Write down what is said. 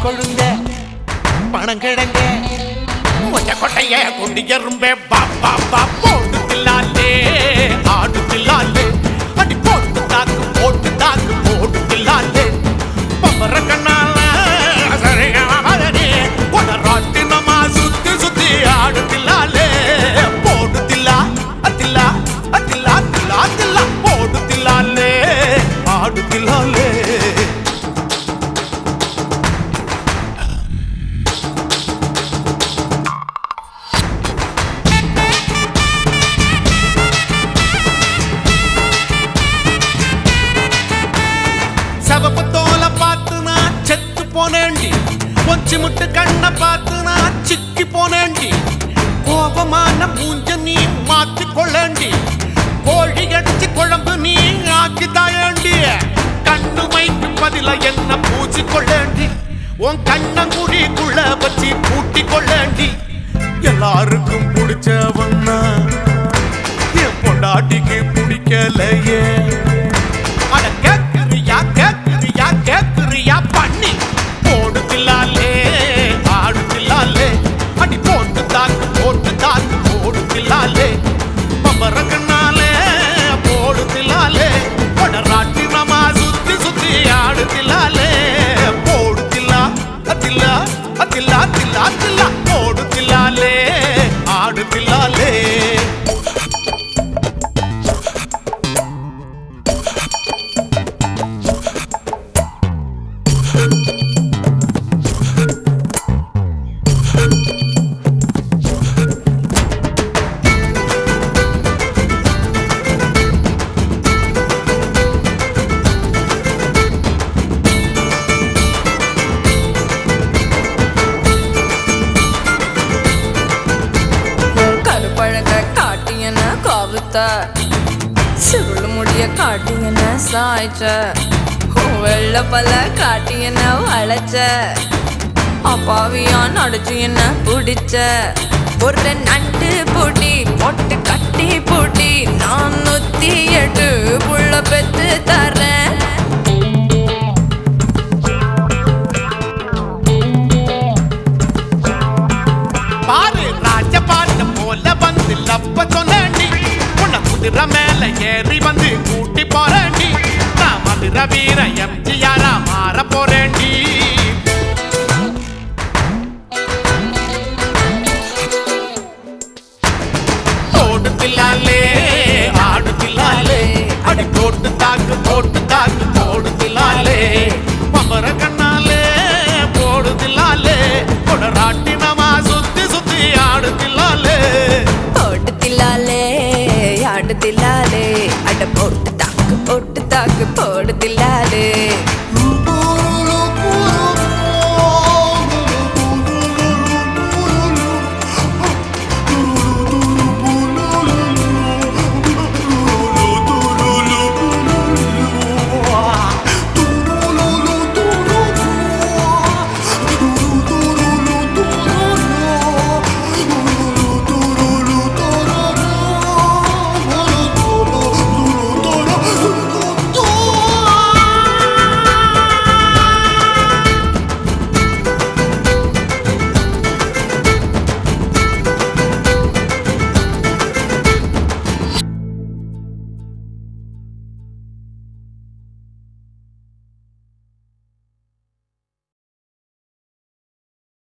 கொழுந்த பணங்கிழங்க ஒற்ற கொட்டைய கொண்டு எறும்பே பா பா பா போட்டு தில்லாலே ஆடு தில்லாலே அடி போட்டு தாக்கு போட்டு தாக்கு போட்டு தில்லாலே பம்பர கண்ணால சரிகமதனே உடராட்டி நம்ம சுத்தி சுத்தி ஆடு தில்லாலே போடு தில்லா அத்தில்லா அத்தில்லா தில்லா தில்லா போடு தில்லாலே ஆடு தில்லாலே சவப்பு தோலை பார்த்து நான் செத்து போனேண்டி பொச்சி முட்டு கண்ணை பார்த்து நான் சிக்கி போனேண்டி கோபமான மூஞ்ச நீ மாத்தி கொள்ளேண்டி கோழி அடிச்சு குழம்பு நீ ஆக்கி தாயேண்டி கண்ணு மைக்கு பதில என்ன பூச்சி கொள்ளேண்டி உன் கண்ணங்குடிக்குள்ள வச்சு பூட்டி கொள்ளேண்டி எல்லாருக்கும் பிடிச்சவன்னா என் பொண்டாட்டிக்கு பிடிக்கலையே அட கேக்குறியா கேக்குறியா கேக்குறியா பண்ணி போடு தில்லாலே ஆடு தில்லாலே அடி போட்டு தாக்கு போட்டு தாக்கு போடு தில்லாலே பம்பரக்கண்ணாலே போடு தில்லாலே படராட்டி நமா சுத்தி சுத்தி ஆடு தில்லாலே போடு தில்லா அத்தில்லா அத்தில்லா தில்லா தில்லா போடு தில்லாலே ஆடு தில்லாலே கருப்பழக காட்டியன கவுத்த சுருள் முடிய காட்டியன சாய்ச்ச வெள்ள பல காட்டியன வளைச்ச அப்பாவியா நடிச்சு என்ன பிடிச்ச ஒரு நண்டு பூட்டி பொட்டு கட்டி பூட்டி நான் நூத்தி எட்டு புள்ள பெத்து தரேன் பாரு ராஜ பாட்டு போல வந்து லப்ப சொன்னி உன்னை குதிரை மேல ஏறி வந்து கூட்டி போறேன்டி நான் மதுர வீர எம்ஜிஆரா மாற போறேன்டி போடு தில்லாலே ஆடு தில்லாலே அடி போட்டு தாக்கு போட்டு தாக்கு போடு தில்லாலே பம்பர கண்ணாலே போடு தில்லாலே கொடராட்டி நமா சுத்தி சுத்தி ஆடு தில்லாலே போட்டு தில்லாலே ஆடு தில்லாலே அட போட்டு தாக்கு போட்டு தாக்கு போடு தில்லாலே